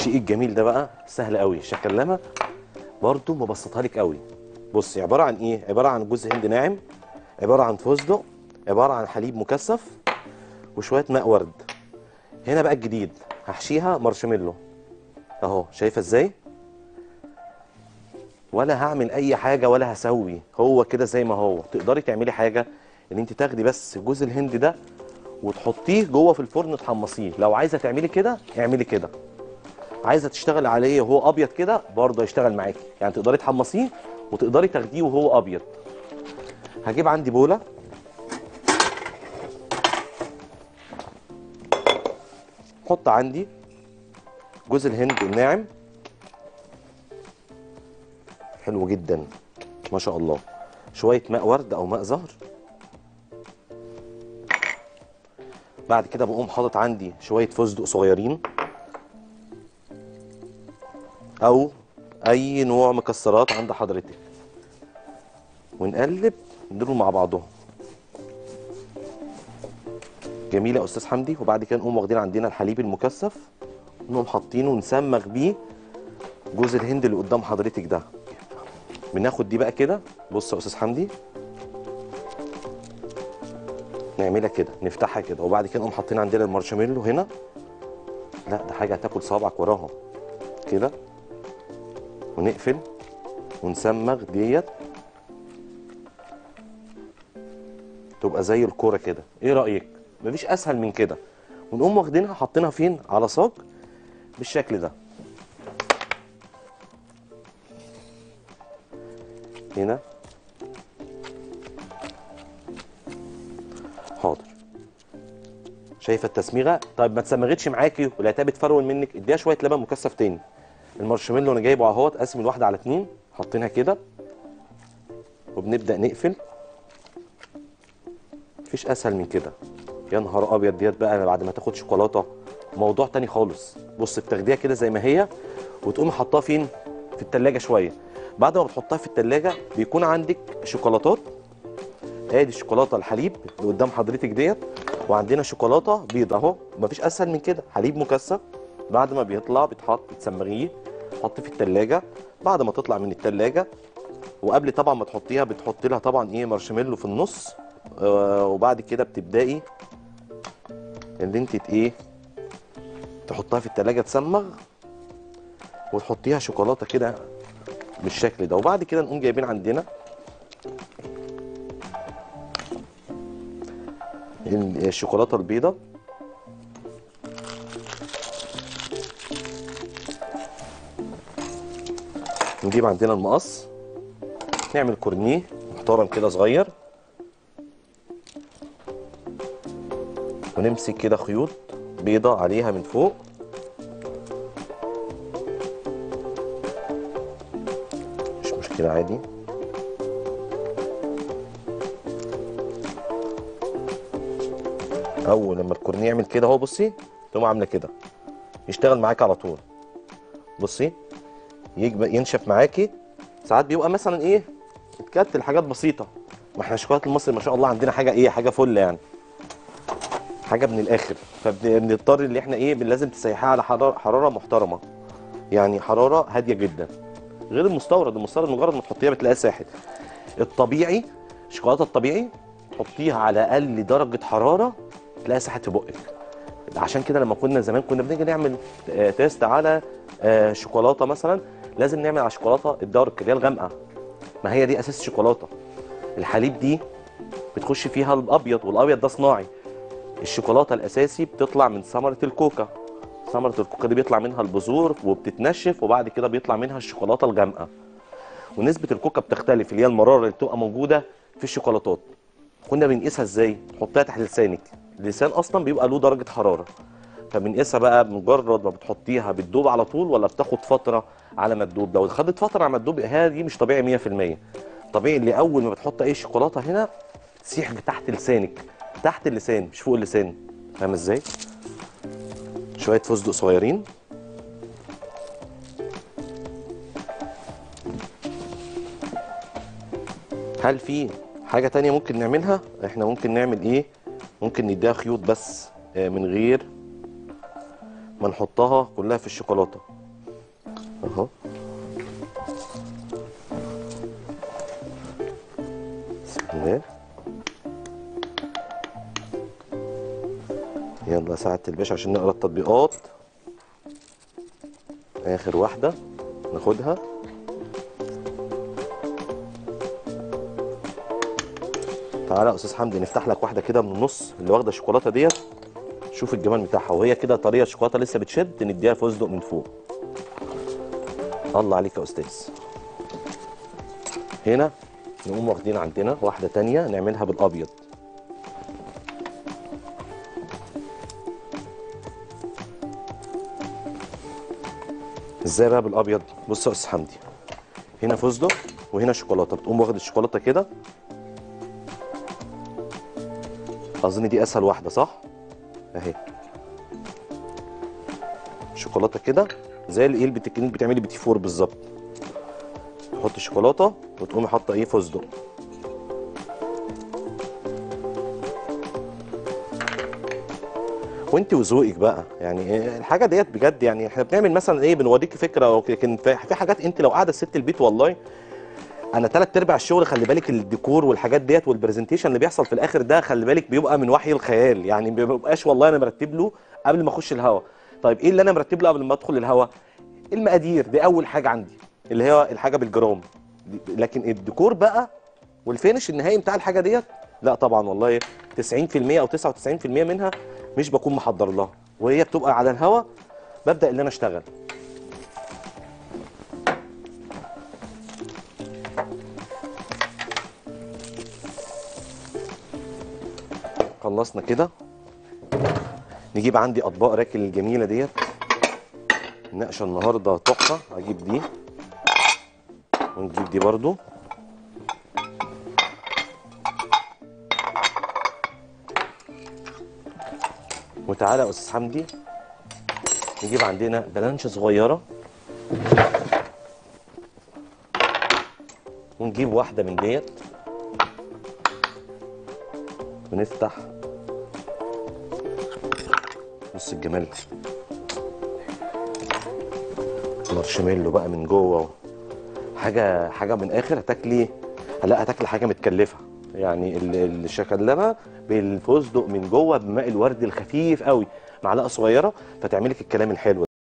الشيء الجميل ده بقى سهل قوي الشكلمه برضو مبسطها لك قوي بصي عباره عن ايه عباره عن جوز هند ناعم عباره عن فستق عباره عن حليب مكثف وشويه ماء ورد هنا بقى الجديد هحشيها مارشميلو اهو شايفه ازاي ولا هعمل اي حاجه ولا هسوي هو كده زي ما هو تقدري تعملي حاجه ان انت تاخدي بس جوز الهند ده وتحطيه جوه في الفرن تحمصيه لو عايزه تعملي كده اعملي كده عايزه تشتغل عليه وهو ابيض كده برضه هيشتغل معاكي يعني تقدري تحمصيه وتقدري تاخديه وهو ابيض هجيب عندي بوله حط عندي جوز الهند الناعم حلو جدا ما شاء الله شويه ماء ورد او ماء زهر بعد كده بقوم حاطط عندي شويه فستق صغيرين او اي نوع مكسرات عند حضرتك ونقلب ندول مع بعضهم جميل يا استاذ حمدي وبعد كده نقوم واخدين عندنا الحليب المكثف نقوم حاطينه ونسمغ بيه جوز الهند اللي قدام حضرتك ده بناخد دي بقى كده بص يا استاذ حمدي نعملها كده نفتحها كده وبعد كده نقوم حاطين عندنا المارشميلو هنا لا ده حاجه هتاكل صوابعك وراها كده ونقفل ونسمغ ديت تبقى زي الكوره كده ايه رايك مفيش اسهل من كده ونقوم واخدينها حاطينها فين على صاج بالشكل ده هنا حاضر شايفه التسميغه طيب ما اتسمغتش معاكي ولقيتها بتفرول منك اديها شويه لبن مكثف تاني المارشميلو انا جايبه اهوت قاسم الواحده على اتنين حاطينها كده وبنبدا نقفل مفيش اسهل من كده يا نهار ابيض ديت بقى بعد ما تاخد شوكولاته موضوع تاني خالص بص بتاخديها كده زي ما هي وتقومي حطاها فين في التلاجة شويه بعد ما بتحطها في التلاجة بيكون عندك شوكولاتات ادي الشوكولاته الحليب اللي قدام حضرتك ديت وعندنا شوكولاته بيض اهو مفيش اسهل من كده حليب مكثف بعد ما بيطلع بيتحط بتسمغيه تحط في التلاجة بعد ما تطلع من التلاجة وقبل طبعا ما تحطيها بتحط لها طبعا ايه مارشميلو في النص آه وبعد كده بتبداي ان انت ت- ايه تحطها في التلاجة تسمغ وتحطيها شوكولاته كده بالشكل ده وبعد كده نقوم جايبين عندنا ال- الشوكولاته البيضاء نجيب عندنا المقص نعمل كورنيه محترم كده صغير ونمسك كده خيوط بيضة عليها من فوق مش مشكلة عادي أول لما الكورنيه يعمل كده اهو بصي تقوم عاملة كده يشتغل معاك على طول بصي يجب ينشف معاكي ساعات بيبقى مثلا ايه اتكتل حاجات بسيطه ما احنا الشوكولاته المصري ما شاء الله عندنا حاجه ايه حاجه فل يعني حاجه من الاخر فبنضطر ان احنا ايه بن- لازم تسيحها على حراره حراره محترمه يعني حراره هاديه جدا غير المستورد المستورد مجرد ما تحطيها بتلاقيها ساحت الطبيعي الشوكولاته الطبيعي تحطيها على اقل درجه حراره تلاقيها ساحت في بقك عشان كده لما كنا زمان كنا بنيجي نعمل آه، تيست على آه، شوكولاته مثلا لازم نعمل على الشوكولاته الدارك اللي هي الغامقه ما هي دي اساس الشوكولاته الحليب دي بتخش فيها الابيض والابيض ده صناعي الشوكولاته الاساسي بتطلع من ثمره الكوكا ثمره الكوكا دي بيطلع منها البذور وبتتنشف وبعد كده بيطلع منها الشوكولاته الغامقه ونسبه الكوكا بتختلف اللي هي المراره اللي بتبقى موجوده في الشوكولاتات كنا بنقيسها ازاي تحطها تحت لسانك اللسان اصلا بيبقى له درجه حراره فبنقيسها بقى مجرد ما بتحطيها بتدوب على طول ولا بتاخد فتره على ما تدوب لو خدت فتره على ما تدوب هي دي مش طبيعي 100% طبيعي اللي اول ما بتحط اي شوكولاته هنا تسيح تحت لسانك تحت اللسان مش فوق اللسان فاهم ازاي شويه فستق صغيرين هل في حاجة تانية ممكن نعملها؟ احنا ممكن نعمل ايه؟ ممكن نديها خيوط بس آه، من غير ما نحطها كلها في الشوكولاتة اهو بسم الله يلا ساعة الباشا عشان نقرا التطبيقات اخر واحدة ناخدها تعالى يا استاذ حمدي نفتح لك واحدة كده من النص اللي واخدة الشوكولاتة ديت شوف الجمال بتاعها وهي كده طريه الشوكولاته لسه بتشد نديها فستق من فوق الله عليك يا استاذ هنا نقوم واخدين عندنا واحده تانية نعملها بالابيض ازاي بقى بالابيض بص يا استاذ حمدي هنا فستق وهنا شوكولاته بتقوم واخد الشوكولاته كده اظن دي اسهل واحده صح اهي شوكولاته كده زي اللي ايه البتكنيك بتعملي بتي فور بالظبط تحط الشوكولاته وتقومي حاطه ايه فستق وانت وذوقك بقى يعني إيه الحاجه ديت بجد يعني احنا بنعمل مثلا ايه بنوريكي فكره لكن في في حاجات انت لو قاعده ست البيت والله انا ثلاث ارباع الشغل خلي بالك الديكور والحاجات ديت والبرزنتيشن اللي بيحصل في الاخر ده خلي بالك بيبقى من وحي الخيال يعني ما بيبقاش والله انا مرتب له قبل ما اخش الهوا طيب ايه اللي انا مرتب له قبل ما ادخل الهوا المقادير دي اول حاجه عندي اللي هي الحاجه بالجرام دي- لكن الديكور بقى والفينش النهائي بتاع الحاجه ديت لا طبعا والله 90% او 99% منها مش بكون محضر لها وهي بتبقى على الهوا ببدا ان انا اشتغل خلصنا كده نجيب عندي اطباق راكل الجميله ديت نقشه النهارده تحفه اجيب دي ونجيب دي برضو وتعالى يا استاذ حمدي نجيب عندنا بلانش صغيره ونجيب واحده من ديت ونفتح بص الجمال مارشميلو بقى من جوه حاجه حاجه من اخر هتاكلي لا هتاكلي حاجه متكلفه يعني ال- الشكلمه بالفستق من جوه بماء الورد الخفيف قوي معلقه صغيره فتعملك الكلام الحلو